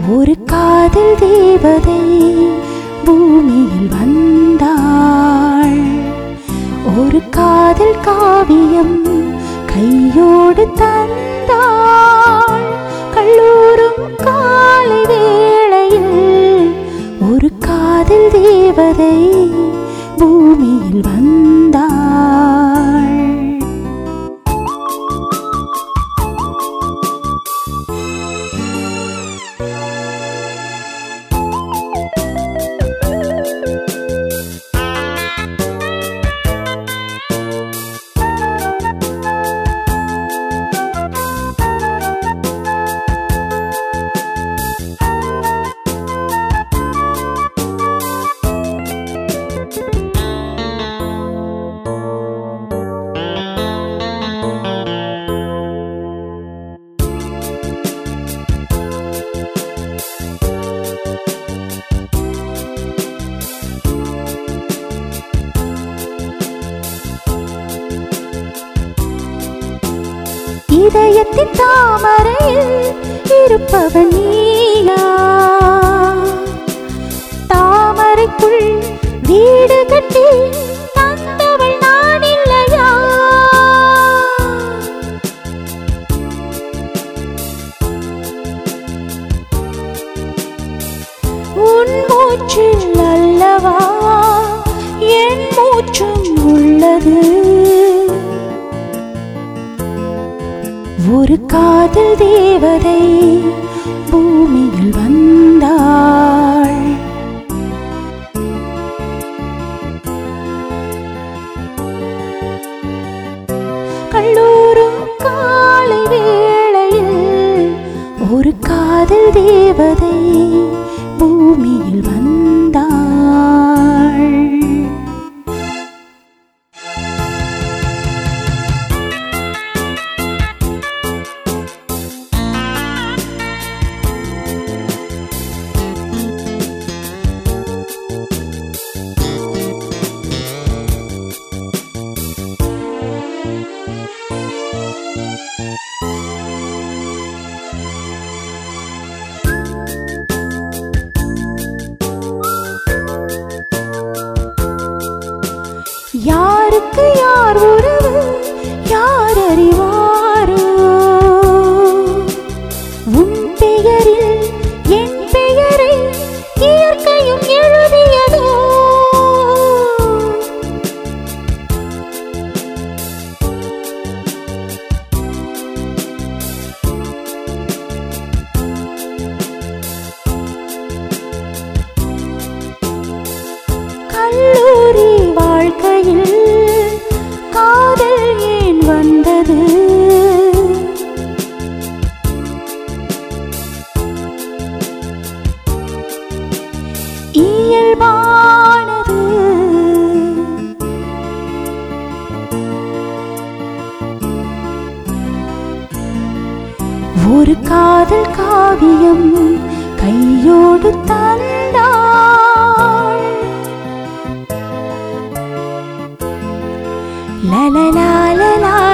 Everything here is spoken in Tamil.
ஒரு காதல் தேவதை பூமியில் வந்தாள் ஒரு காதல் காவியம் கையோடு தந்தாள் கல்லூரும் காலை வேளையில் ஒரு காதல் தேவதை பூமியில் வந்தாள் இதயத்தின் தாமரையில் இருப்பவன் நீயா தாமரைக்குள் வீடு கட்டி தந்தவள் நான் இல்லையா உன் மூச்சில் அல்லவா என் மூச்சும் உள்ளது ஒரு காதல் தேவதை பூமியில் வந்தாள் கல்லூரும் காலை வேளையில் ஒரு காதல் தேவதை பூமியில் வந்தாள் யாருக்கு யார் உறவு யார் அறிவாரோ உன் பெயரில் என் பெயரை இயற்கையும் எழுதியதோ கல்லூரி வாழ்க்கையில் காதல் ஏன் வந்தது இயல்பானது ஒரு காதல் காவியம் கையோடு தந்தாள் லலலா லலா